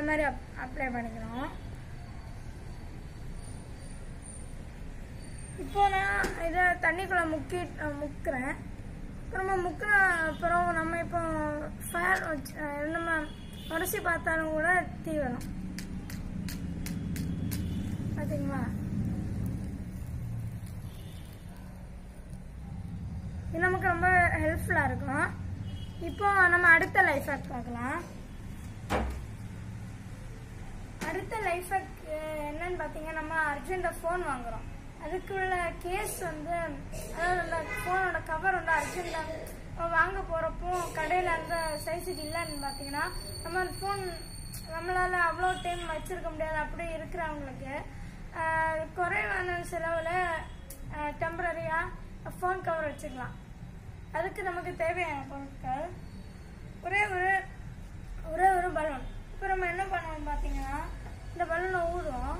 மாதிரி அப் அப்ளை பண்ணிக்கணும் இப்போ நான் இதை தண்ணிக்குள்ளே முக்கி அஹ், முக்குறேன் அப்புறமா முக்கின அப்புறம் நம்ம இப்போ ஃபயர் வச்சு அஹ், நம்ம உரசி பார்த்தாலும் கூட தீ வரும் பார்த்தீங்களா இது நமக்கு ரொம்ப ஹெல்ப்ஃபுல்லாக இருக்கும் இப்போ நம்ம அடுத்த லைஃப் ஹேக் பார்க்கலாம் அடுத்த லைஃப் ஹேக் என்னன்னு பார்த்தீங்கன்னா நம்ம அர்ஜென்ட்டாக ஃபோன் வாங்குறோம் அதுக்குள்ள கேஸ் வந்து அதாவது அந்த ஃபோனோட கவர் வந்து அர்ஜென்ட்டாக வாங்க போகிறப்போ கடையில் அந்த சைஸுக்கு இல்லைன்னு பார்த்தீங்கன்னா நம்ம அந்த ஃபோன் நம்மளால் அவ்வளோ டைம் வச்சிருக்க முடியாது அப்படி இருக்கிறவங்களுக்கு ஆஹ், குறைவான செலவில் டெம்பரரியாக ஃபோன் கவர் வச்சுக்கலாம் அதுக்கு நமக்கு தேவையான பொருட்கள் ஒரே ஒரு ஒரே ஒரு பலூன் இப்போ நம்ம என்ன பண்ணுவோம் பார்த்தீங்கன்னா இந்த பலூனை ஊதுவோம்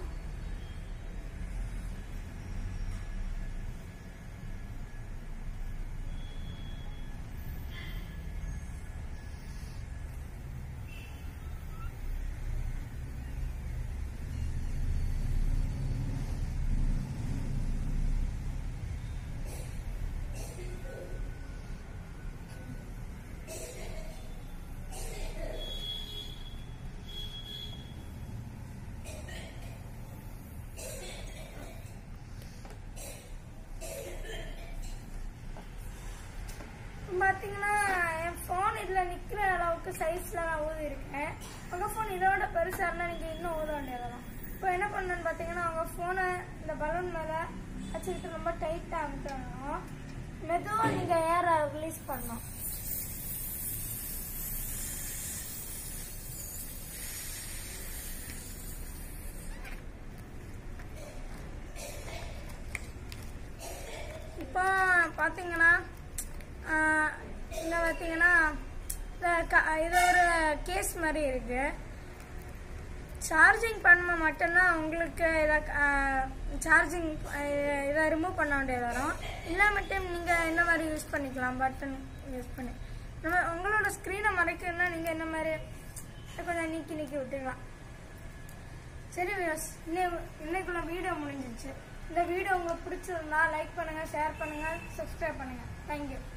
பார்த்தீங்கன்னா என் ஃபோன் இதில் நிற்கிற அளவுக்கு சைஸில் நான் ஊதி இருக்கேன் உங்கள் ஃபோன் இதோட பெருசாக இருந்தால் நீங்கள் இன்னும் ஊத வேண்டியதெல்லாம் இப்போ என்ன பண்ணணும்னு பார்த்தீங்கன்னா உங்கள் ஃபோனை இந்த பலூன் மேலே வச்சுக்கிட்டு ரொம்ப டைட்டாக அமுக்கணும் மெதுவாக நீங்கள் ஏரை ரிலீஸ் பண்ணணும் இப்போ பார்த்தீங்கன்னா ஆஹ், இங்க பார்த்தீங்கன்னா இந்த க- இது ஒரு கேஸ் மாதிரி இருக்கு சார்ஜிங் பண்ண மட்டும்தான் உங்களுக்கு இதை சார்ஜிங் இதை ரிமூவ் பண்ண வேண்டியது வரும் இல்லை மட்டும் நீங்கள் இந்த மாதிரி யூஸ் பண்ணிக்கலாம் பட்டன் யூஸ் பண்ணி நம்ம உங்களோட ஸ்க்ரீனை மறைக்கணும்னா நீங்கள் இந்த மாதிரி கொஞ்சம் நீக்கி நீக்கி விட்டுக்கலாம் சரி வியூஸ் இன்னை- இன்னைக்குள்ள வீடியோ முடிஞ்சிச்சு இந்த வீடியோ உங்களுக்கு பிடிச்சிருந்தா லைக் பண்ணுங்க ஷேர் பண்ணுங்க சப்ஸ்கிரைப் பண்ணுங்க தேங்க்யூ